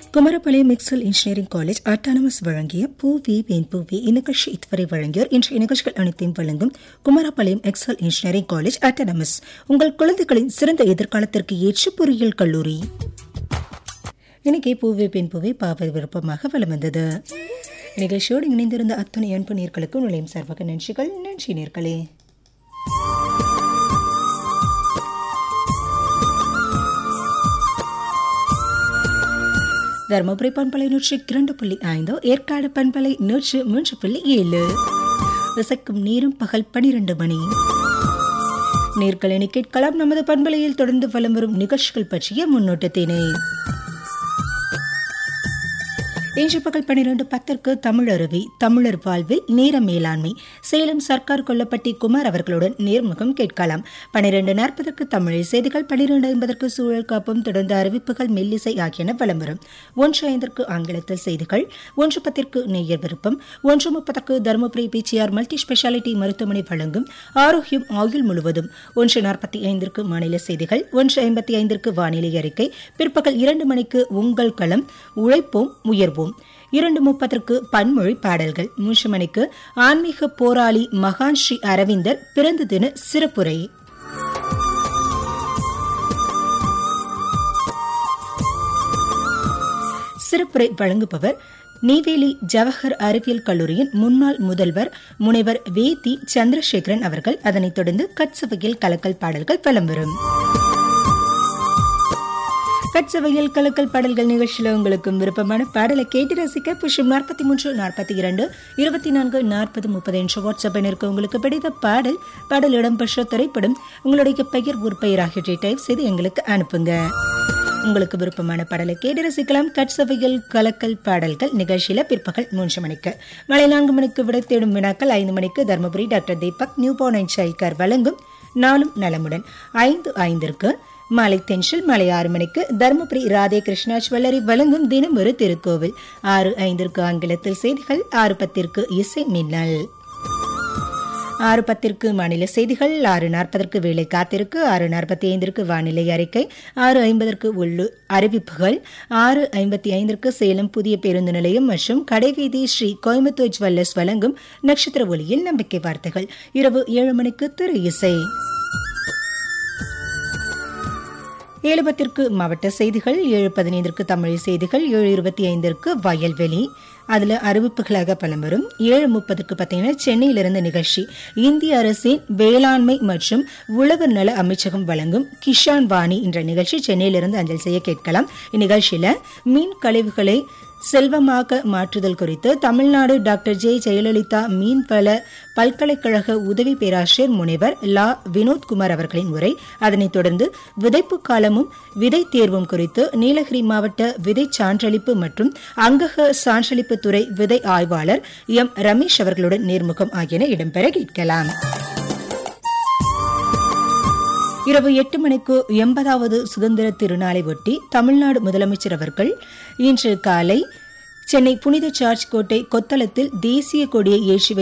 Kumarapalayam excel engineering college autonomous வழங்கிய பூவி van பூவி இந்நிகழ்ச்சி இதுவரை வழங்கியோர் இன்றைய நிகழ்ச்சிகள் அனைத்தையும் வழங்கும் Kumarapalayam excel engineering college autonomous உங்கள் குழந்தைகளின் சிறந்த எதிர்காலத்திற்கு ஏற்ற பொறியியல் கல்லூரி இன்னைக்கு பூவே பெண் பூவே பாவை விருப்பமாக வலம் வந்தது நிகழ்ச்சியோடு இணைந்திருந்த அத்தனை அன்பு நேர்களுக்கும் நிலையம் சார்பாக நன்றிகள் நன்றி நேர்களே தருமபுரி பண்பலை நூற்றி இரண்டு புள்ளி ஐந்து ஏற்காடு பண்பலை நூற்று மூன்று புள்ளி ஏழு விசைக்கும் நேரம் பகல் பனிரெண்டு மணி நேர்களை கேட்கலாம் நமது பண்பலையில் தொடர்ந்து வலம் வரும் நிகழ்ச்சிகள் பற்றிய முன்னோட்டத்தினை இன்று பகல் பனிரெண்டு பத்திற்கு தமிழ் அருவி தமிழர் வாழ்வில் நேர மேலாண்மை சேலம் சர்க்கார் கொல்லப்பட்டி குமார் அவர்களுடன் நேர்முகம் கேட்கலாம் பனிரெண்டு நாற்பதற்கு தமிழ் செய்திகள் பனிரெண்டு ஐம்பதற்கு சூழல் காப்பும் தொடர்ந்து அறிவிப்புகள் மெல்லிசை ஆகியன வலம் வரும் ஒன்று ஐந்திற்கு ஆங்கிலத்தில் செய்திகள் ஒன்று பத்திற்கு நேயர் விருப்பம் ஒன்று முப்பதற்கு தருமபுரி பிச்சிஆர் மல்டி ஸ்பெஷாலிட்டி மருத்துவமனை வழங்கும் ஆரோக்கியம் ஆயுள் முழுவதும் ஒன்று நாற்பத்தி ஐந்திற்கு மாநில செய்திகள் ஒன்று ஐம்பத்தி ஐந்திற்கு வானிலை அறிக்கை பிற்பகல் இரண்டு மணிக்கு உங்கள் களம் உழைப்போம் உயர்வோம் இரண்டு முப்பதற்கு பன்மொழி பாடல்கள் மூன்று மணிக்கு ஆன்மீக போராளி மகான் ஸ்ரீ அரவிந்தர் பிறந்த தின சிறப்புரை சிறப்புரை வழங்குபவர் நெய்வேலி ஜவஹர் அறிவியல் கல்லூரியின் முன்னாள் முதல்வர் முனைவர் வேதி சந்திரசேகரன் அவர்கள் அதனைத் தொடர்ந்து கட்சவையில் கலக்கல் பாடல்கள் பலம் வரும் கட்சவையில் கலக்கல் பாடல்கள் நிகழ்ச்சியில் உங்களுக்கும் விருப்பமான பாடலை கேட்டு ரசிக்க புஷம் நாற்பத்தி மூன்று நாற்பத்தி இரண்டு இருபத்தி நான்கு நாற்பது முப்பது என்ற வாட்ஸ்அப் எண்ணிற்கு உங்களுக்கு பிடித்த பாடல் பாடல் இடம்பெற்ற திரைப்படம் உங்களுடைய பெயர் ஊர் பெயர் ஆகியவற்றை டைப் செய்து எங்களுக்கு அனுப்புங்க உங்களுக்கு விருப்பமான பாடலை கேட்டு ரசிக்கலாம் கட்சவையில் கலக்கல் பாடல்கள் நிகழ்ச்சியில பிற்பகல் மூன்று மணிக்கு மாலை நான்கு மணிக்கு விடை தேடும் வினாக்கள் ஐந்து மணிக்கு Dharmapuri doctor Deepak newborn and child care வழங்கும் நாளும் நலமுடன் ஐந்து ஐந்திற்கு மாலை தென்சில் மாலை ஆறு மணிக்கு தருமபுரி ராதே கிருஷ்ணா ஜுவல்லரி வழங்கும் தினம் ஒரு திருக்கோவில் ஆறு ஐந்திற்கு ஆங்கிலத்தில் செய்திகள் ஆறு பத்திற்கு இசை மின்னல் ஆறு பத்திற்கு மாநில செய்திகள் ஆறு நாற்பதற்கு வேலை காத்திருக்கு ஆறு நாற்பத்தி ஐந்திற்கு வானிலை அறிக்கை ஆறு ஐம்பதற்கு உள்ளூர் அறிவிப்புகள் ஆறு ஐம்பத்தி ஐந்திற்கு சேலம் புதிய பேருந்து நிலையம் மற்றும் கடைவீதி ஸ்ரீ கோயம்புத்தூர் ஜுவல்லர்ஸ் வழங்கும் நட்சத்திர ஒளியில் நம்பிக்கை வார்த்தைகள் இரவு ஏழு மணிக்கு திரு இசை ஏழு பத்திற்கு மாவட்ட செய்திகள் ஏழு பதினைந்திற்கு தமிழ் செய்திகள் ஏழு இருபத்தி ஐந்திற்கு வயல்வெளி அதுல அறிவிப்புகளாக பலம் வரும் ஏழு முப்பதுக்கு பார்த்தீங்கன்னா சென்னையிலிருந்து நிகழ்ச்சி இந்திய அரசின் வேளாண்மை மற்றும் உழவர் நல அமைச்சகம் வழங்கும் கிஷான் வாணி என்ற நிகழ்ச்சி சென்னையிலிருந்து அஞ்சல் செய்ய கேட்கலாம் இந்நிகழ்ச்சியில மீன் கழிவுகளை செல்வமாக மாற்றுதல் குறித்து தமிழ்நாடு டாக்டர் ஜே ஜெயலலிதா மீன்வள பல்கலைக்கழக உதவி பேராசிரியர் முனைவர் லா வினோத்குமார் அவர்களின் உரை அதனைத் தொடர்ந்து விதைப்பு காலமும் விதை தேர்வும் குறித்து நீலகிரி மாவட்ட விதை சான்றளிப்பு மற்றும் அங்கக சான்றளிப்பு துறை விதை ஆய்வாளர் எம் ரமேஷ் அவர்களுடன் நேர்முகம் ஆகியன இடம்பெற கேட்கலாம் இரவு எட்டு மணிக்கு எண்பதாவது சுதந்திர திருநாளை ஒட்டி தமிழ்நாடு முதலமைச்சர் அவர்கள் இன்று காலை சென்னை புனித சார்ஜ் கோட்டை கொத்தளத்தில் தேசிய கொடியை ஏற்றி